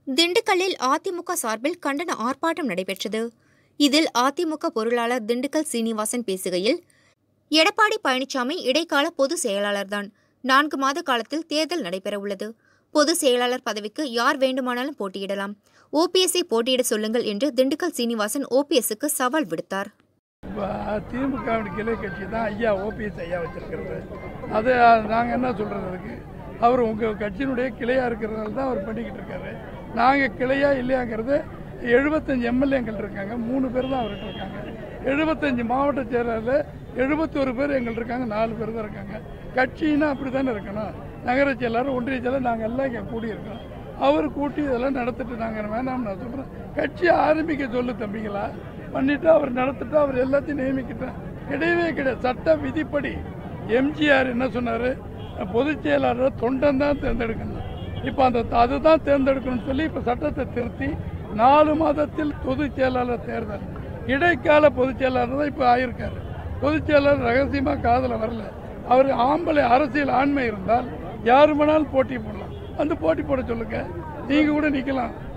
திண்டுக்கல்லில் அதிமுக சார்பில் கண்டன ஆர்ப்பாட்டம் நடைபெற்றது இதில் அதிமுக பொருளாளர் திண்டுக்கல் சீனிவாசன் பேசுகையில் எடப்பாடி பழனிசாமி இடைக்கால பொதுச் செயலாளர்தான் நான்கு மாத காலத்தில் தேர்தல் நடைபெறவுள்ளது பொதுச் செயலாளர் பதவிக்கு யார் வேண்டுமானாலும் போட்டியிடலாம் ஓபிஎஸ்ஐ போட்டியிட சொல்லுங்கள் என்று திண்டுக்கல் சீனிவாசன் ஓபிஎஸ்க்கு சவால் விடுத்தார் இப்போ திமுக கிளை கட்சி தான் ஐயா ஓபிஎஸ் ஐயா வச்சிருக்கிறது அது நாங்கள் என்ன சொல்கிறது அதுக்கு அவர் உங்கள் கட்சியினுடைய கிளையாக இருக்கிறதால தான் அவர் பண்ணிக்கிட்டு இருக்காரு நாங்கள் கிளையா இல்லையாங்கிறது எழுபத்தஞ்சு எம்எல்ஏங்கள் இருக்காங்க மூணு பேர் தான் அவர்கிட்ட இருக்காங்க எழுபத்தஞ்சு மாவட்ட செயலாளர் எழுபத்தொரு பேர் எங்கள்ட்ட இருக்காங்க நாலு பேர் தான் இருக்காங்க கட்சின்னா அப்படி தானே இருக்கணும் நகர செயலாளர் ஒன்றிய செயலாளர் நாங்கள் எல்லாம் இங்கே கூடியிருக்கோம் அவர் கூட்டி இதெல்லாம் நடத்திட்டு நாங்கள் வேணாம் நான் சொல்கிறேன் கட்சியை ஆரம்பிக்க சொல்லு தம்பிங்களா பண்ணிட்டு அவர் நடத்திட்டு அவர் எல்லாத்தையும் நியமிக்கிட்டார் கிடையவே கிடையாது சட்ட விதிப்படி எம்ஜிஆர் என்ன சொன்னார் பொதுச் செயலாளரை தொண்டன் தான் தேர்ந்தெடுக்கணும் இப்போ அந்த அதுதான் தேர்ந்தெடுக்கணும்னு சொல்லி இப்போ சட்டத்தை திருத்தி நாலு மாதத்தில் பொதுச் செயலாளர் தேர்தல் இடைக்கால பொதுச் செயலாளர் தான் இப்போ ஆயிருக்காரு பொதுச் செயலாளர் ரகசியமாக காதில் வரல அவர் ஆம்பளை அரசியல் ஆண்மை இருந்தால் யார் வேணாலும் போட்டி போடலாம் வந்து போட்டி போட சொல்லுங்க நீங்கள் கூட நிற்கலாம்